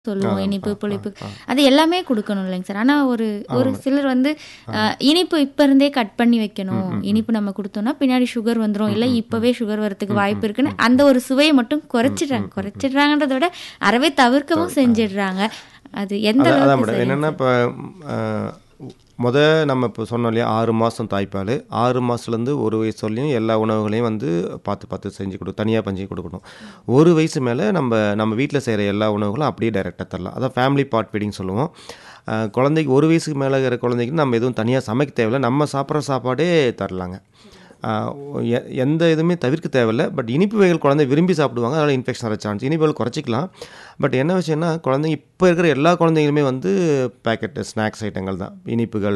சொல்லுவோம் ஆ, இனிப்பு ஆ, ஆ, புளிப்பு ஆ. அது எல்லாமே கொடுக்கணும் இல்லைங்க சார் ஆனா ஒரு ஒரு ஆமா. சிலர் வந்து அஹ், இனிப்பு இப்ப இருந்தே கட் பண்ணி வைக்கணும் ம், ம், இனிப்பு நம்ம கொடுத்தோம்னா பின்னாடி சுகர் வந்துரும் இல்ல ம், ம், இப்பவே சுகர் வரதுக்கு ம், வாய்ப்பு ம், இருக்குன்னு ம், அந்த ஒரு சுவையை மட்டும் குறைச்சிடுறாங்க ம், ம். குறைச்சிடுறாங்கன்றத விட அறவே தவிர்க்கவும் செஞ்சிடுறாங்க அது எந்த அதான் அதான் அளவுக்கு மேடம் சரிங்க என்னென்னா சார்? இப்போ முத நம்ம இப்போ சொன்னோம் இல்லையா ஆறு மாதம் தாய்ப்பால் ஆறு மாதத்துலேருந்து ஒரு வயசு வரலையும் எல்லா உணவுகளையும் வந்து பார்த்து பார்த்து செஞ்சு கொடு தனியாக பஞ்சு கொடுக்கணும் ஒரு வயசு மேலே நம்ம நம்ம வீட்டில் செய்கிற எல்லா உணவுகளும் அப்படியே டைரெக்டாக தரலாம் அதான் ஃபேமிலி பார்ட் ஃபீடிங் சொல்லுவோம் அஹ், குழந்தைக்கு ஒரு வயசுக்கு மேலே இருக்கிற குழந்தைக்கு நம்ம எதுவும் தனியாக சமைக்க தேவையில்ல நம்ம சாப்பிட்ற சாப்பாடே தரலாங்க ஆஹ் எ- எந்த இதுவுமே தவிர்க்க தேவையில்ல பட் இனிப்பு வகைகள் குழந்தை விரும்பி சாப்பிடுவாங்க அதனால் இன்ஃபெக்ஷன் வர சான்ஸ் இனிப்புகள் குறைச்சிக்கலாம் பட் என்ன விஷயம்னா குழந்தைங்க இப்போ இருக்கிற எல்லா குழந்தைங்களுமே வந்து பேக்கெட் ஸ்நாக்ஸ் ஐட்டங்கள் தான் இனிப்புகள்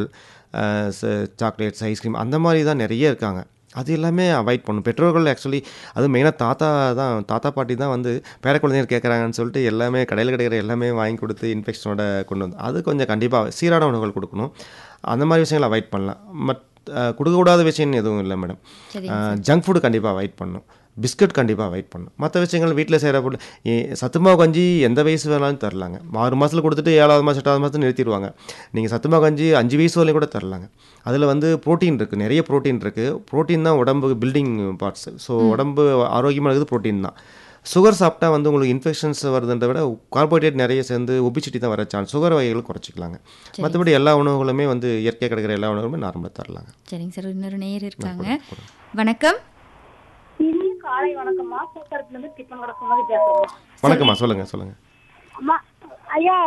சாக்லேட்ஸ் ஐஸ்கிரீம் அந்த மாதிரி தான் நிறைய இருக்காங்க அது எல்லாமே அவாய்ட் பண்ணும் பெற்றோர்கள் ஆக்சுவலி அதுவும் மெயினாக தாத்தா தான் தாத்தா பாட்டி தான் வந்து பேர குழந்தைகள் கேட்குறாங்கன்னு சொல்லிட்டு எல்லாமே கடையில் கிடைக்கிற எல்லாமே வாங்கி கொடுத்து இன்ஃபெக்ஷனோட கொண்டு வந்து அது கொஞ்சம் கண்டிப்பாக சீரான உணவுகள் கொடுக்கணும் அந்த மாதிரி விஷயங்களை அவாய்ட் பண்ணலாம் பட் கொடுக்கக்கூடாத விஷயம்னு எதுவும் இல்லை மேடம் சரிங்க ஜங்க் ஃபுட் கண்டிப்பாக அவாய்ட் பண்ணணும் பிஸ்கட் கண்டிப்பாக அவாய்ட் பண்ணணும் மற்ற விஷயங்கள் வீட்டில் செய்கிற பொருள் ஏ- சத்துமாவு கஞ்சி எந்த வயசு வேணாலும் தரலாங்க ஆறு மாதத்தில் கொடுத்துட்டு ஏழாவது மாதம் எட்டாவது மாதத்தில் நிறுத்திடுவாங்க நீங்கள் சத்துமாவு கஞ்சி அஞ்சு வயசு வரையும் கூட தரலாங்க அதில் வந்து புரோட்டீன் இருக்குது நிறைய புரோட்டீன் இருக்குது புரோட்டீன் தான் உடம்புக்கு பில்டிங் பார்ட்ஸ் ஸோ உடம்பு ஆரோக்கியமாக இருக்குது புரோட்டீன் தான் சுகர் சாப்பிட்டா வந்து உங்களுக்கு இன்ஃபெக்ஷன்ஸ் வருதுன்றத விட கார்போஹைட்ரேட் நிறைய சேர்ந்து ஒபிசிட்டி தான் வர சான்ஸ் சுகர் வகைகள் குறைச்சிக்கலாங்க மற்றபடி எல்லா உணவுகளுமே வந்து இயற்கை கிடைக்கிற எல்லா உணவுகளுமே நார்மலாக தரலாங்க சரிங்க சார் இன்னொரு நேயர் இருக்காங்க வணக்கம் இனிய காலை வணக்கம்மா சூப்பரத்துல இருந்து டிஃபன் கடை சுமதி பேசுறோம் வணக்கம்மா சொல்லுங்கள் சொல்லுங்கள் அம்மா ஐயா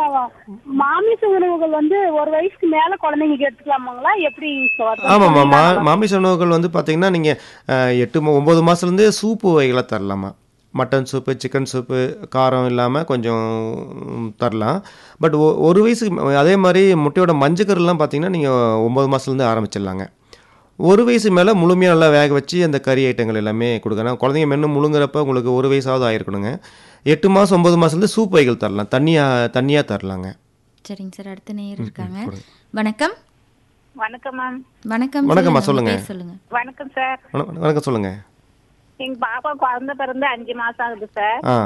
மாமிச உணவுகள் வந்து ஒரு வயசுக்கு மேல குழந்தைங்களுக்கு எடுத்துக்கலாமாங்களா எப்படி சார் ஆமாம்மா மா மாமிச உணவுகள் வந்து பார்த்தீங்கன்னா நீங்கள் எட்டு ம- ஒம்பது மாதத்துலேருந்தே சூப்பு வகைகளை தரலாமா மட்டன் சூப்பு சிக்கன் சூப்பு காரம் இல்லாமல் கொஞ்சம் ம், தரலாம் பட் ஒரு வயசுக்கு ம- அதே மாதிரி முட்டையோட மஞ்சக்கருலாம் பார்த்தீங்கன்னா நீங்கள் ஒம்பது மாதத்துலேருந்து ஆரம்பிச்சிடலாங்க ஒரு வயசு மேலே முழுமையாக நல்லா வேக வச்சு அந்த கறி ஐட்டங்கள் எல்லாமே கொடுக்கணும் குழந்தைங்க மென்று முழுங்குறப்ப உங்களுக்கு ஒரு வயசாவது ஆயிருக்கணுங்க எட்டு மாதம் ஒம்பது மாதத்துலேருந்து சூப் வகைகள் தரலாம் தண்ணியாக தண்ணியாக தரலாங்க சரிங்க சார் அடுத்த நேயர் இருக்காங்க கொடுங்க. வணக்கம் வணக்கம் மேம் வணக்கம் வணக்கம்மா, சொல்லுங்க. சொல்லுங்க. உங்க பேர் சொல்லுங்க வணக்கம் சார் வணக்கம் வணக்கம் சொல்லுங்கள் எங்க பாப்பா குழந்தை பிறந்து அஞ்சு மாசம் ஆகுது சார் ஆ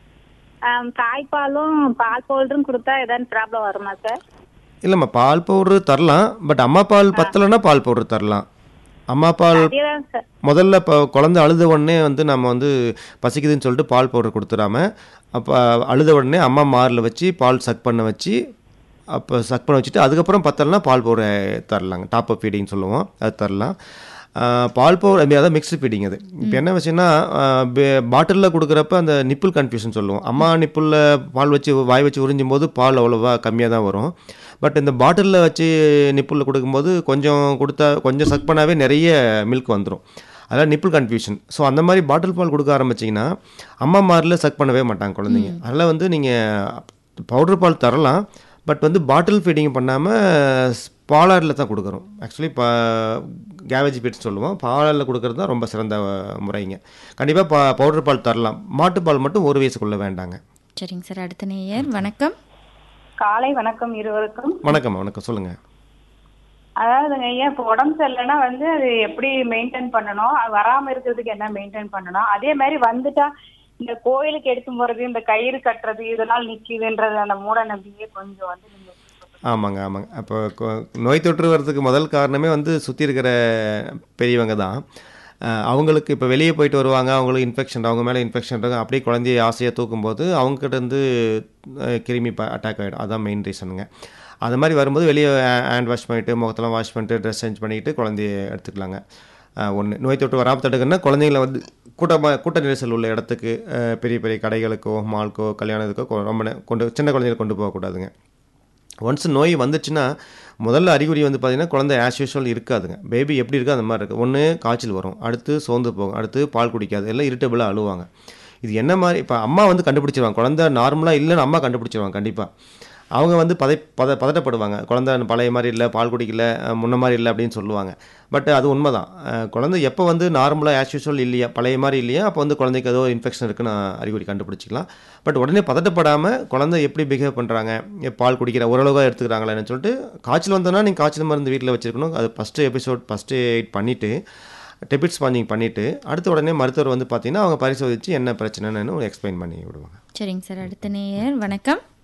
ஆம், தாய்ப்பாலும் பால் பவுடரும் கொடுத்தா ஏதாவது ப்ராப்ளம் வருமா சார் இல்லைம்மா பால் பவுட்ரு தரலாம் பட் அம்மா பால் பத்தலைன்னா பால் பவுட்ரு தரலாம் அம்மா பால் அதேதான் சார் முதல்ல இப்போ குழந்தை அழுத உடனே வந்து நம்ம வந்து பசிக்குதுன்னு சொல்லிட்டு பால் பவுடர் கொடுத்துடாம அப்போ அழுத உடனே அம்மா மாரில் வச்சு பால் சக் பண்ண வச்சு அப்போ சக் பண்ண வச்சுட்டு அதுக்கப்புறம் பத்தலைன்னா பால் பவுடர் தரலாங்க டாப் அப் ஃபீடிங் சொல்லுவோம் அது தரலாம் ஆஹ் பால் பவுடர் அதாவது மிக்ஸ்டு ஃபீடிங் அது இப்போ என்ன விஷயம்னா பாட்டிலில் கொடுக்குறப்ப அந்த நிப்பிள் கன்ஃபியூஷன் சொல்லுவோம் அம்மா நிப்பிளில் பால் வச்சு வாய் வச்சு உறிஞ்சும் போது பால் அவ்வளோவா கம்மியாக தான் வரும் பட் இந்த பாட்டிலில் வச்சு நிப்பிளில் கொடுக்கும்போது கொஞ்சம் கொடுத்தா கொஞ்சம் சக் பண்ணாவே நிறைய மில்க் வந்துடும் அதனால் நிப்பிள் கன்ஃபியூஷன் ஸோ அந்த மாதிரி பாட்டில் பால் கொடுக்க ஆரம்பிச்சிங்கன்னா அம்மா மாரில் சக் பண்ணவே மாட்டாங்க குழந்தைங்க அதனால் வந்து நீங்கள் பவுடர் பால் தரலாம் பட் வந்து பாட்டில் ஃபீடிங் பண்ணாமல் பாலாரில் தான் கொடுக்குறோம் ஆக்சுவலி இப்போ கேவேஜ் பீட்ஸ் சொல்லுவோம் பாலாரில் கொடுக்கறது தான் ரொம்ப சிறந்த முறைங்க கண்டிப்பாக பா பவுடர் பால் தரலாம் மாட்டுப்பால் மட்டும் ஒரு வயசுக்குள்ளே வேண்டாங்க சரிங்க சார் அடுத்த நேயர் வணக்கம் காலை வணக்கம் இருவருக்கும் வணக்கம் வணக்கம் சொல்லுங்கள் அதாவதுங்க ஐயா இப்போ உடம்பு சரியில்லைன்னா வந்து அது எப்படி மெயின்டைன் பண்ணணும் அது வராம இருக்கிறதுக்கு என்ன மெயின்டைன் பண்ணணும் அதே மாதிரி வந்துட்டா இந்த கோயிலுக்கு எடுத்து போறது இந்த கயிறு கட்டுறது இதெல்லாம் நிக்குதுன்றது அந்த மூட நம்பிக்கையே கொஞ்சம் வந்து நீங்க ஆமாங்க ஆமாங்க அப்போ கொ- நோய் தொற்று வர்றதுக்கு முதல் காரணமே வந்து சுற்றி இருக்கிற பெரியவங்க தான் அஹ் அவங்களுக்கு இப்போ வெளியே போயிட்டு வருவாங்க அவங்களுக்கு இன்ஃபெக்ஷன் அவங்க மேலே இன்ஃபெக்ஷன் இருக்கும் அப்படியே குழந்தைய ஆசையாக தூக்கும்போது அவங்ககிட்ட இருந்து அஹ், கிருமி அட்டாக் ஆகிடும் அதான் மெயின் ரீசனுங்க அது மாதிரி வரும்போது வெளியே ஹேண்ட் வாஷ் பண்ணிவிட்டு முகத்தெல்லாம் வாஷ் பண்ணிட்டு ட்ரெஸ் சேஞ்ச் பண்ணிக்கிட்டு குழந்தைய எடுத்துக்கலாங்க ஒன்று நோய் தொற்று வராமல் தடுக்கணும்னா குழந்தைங்கள வந்து கூட்டமாக கூட்ட நெரிசல் உள்ள இடத்துக்கு அஹ், பெரிய பெரிய கடைகளுக்கோ மால்க்கோ கல்யாணத்துக்கோ கொ- ரொம்ப நே- கொண்டு சின்ன குழந்தைகளை கொண்டு போகக்கூடாதுங்க ஒன்ஸ் நோய் வந்துச்சுன்னா முதல்ல அறிகுறி வந்து பார்த்தீங்கன்னா குழந்தை ஆஸ் யூஷுவல் இருக்காதுங்க பேபி எப்படி இருக்கோ அந்த மாதிரி இருக்குது ஒன்று காய்ச்சல் வரும் அடுத்து சோர்ந்து போகும் அடுத்து பால் குடிக்காது எல்லாம் இரிட்டபிளாக அழுவாங்க இது என்ன மாதிரி இப்போ அம்மா வந்து கண்டுபிடிச்சிருவாங்க குழந்தை நார்மலாக இல்லைன்னு அம்மா கண்டுபிடிச்சிருவாங்க கண்டிப்பாக அவங்க வந்து பதை பத பதட்டப்படுவாங்க குழந்தை பழைய மாதிரி இல்லை பால் குடிக்கல அஹ், முன்ன மாதிரி இல்லை அப்படின்னு சொல்லுவாங்க பட் அது உண்மைதான் அஹ், குழந்தை எப்போ வந்து நார்மலாக ஆஸ் யூஷுவல் இல்லையா பழைய மாதிரி இல்லையா அப்போ வந்து குழந்தைக்கு ஏதோ இன்ஃபெக்ஷன் இருக்குன்னு அறிகுறி கண்டுபிடிச்சிக்கலாம் பட் உடனே பதட்டப்படாமல் குழந்தை எப்படி பிஹேவ் பண்ணுறாங்க பால் குடிக்கிற ஓரளவாக எடுத்துக்கிறாங்களான்னு சொல்லிட்டு காய்ச்சல் வந்தோன்னா நீங்கள் காய்ச்சல் மருந்து வீட்டில் வச்சுருக்கணும் அது ஃபஸ்ட்டு எபிசோட் ஃபஸ்ட்டு எயிட் பண்ணிவிட்டு டெபிட் ஸ்பாஞ்சிங் பண்ணிவிட்டு அடுத்த உடனே மருத்துவர் வந்து பார்த்தீங்கன்னா அவங்க பரிசோதித்து என்ன பிரச்சனைன்னு எக்ஸ்பிளைன் பண்ணி விடுவாங்க சரிங்க சார் அடுத்த நேயர் வணக்கம்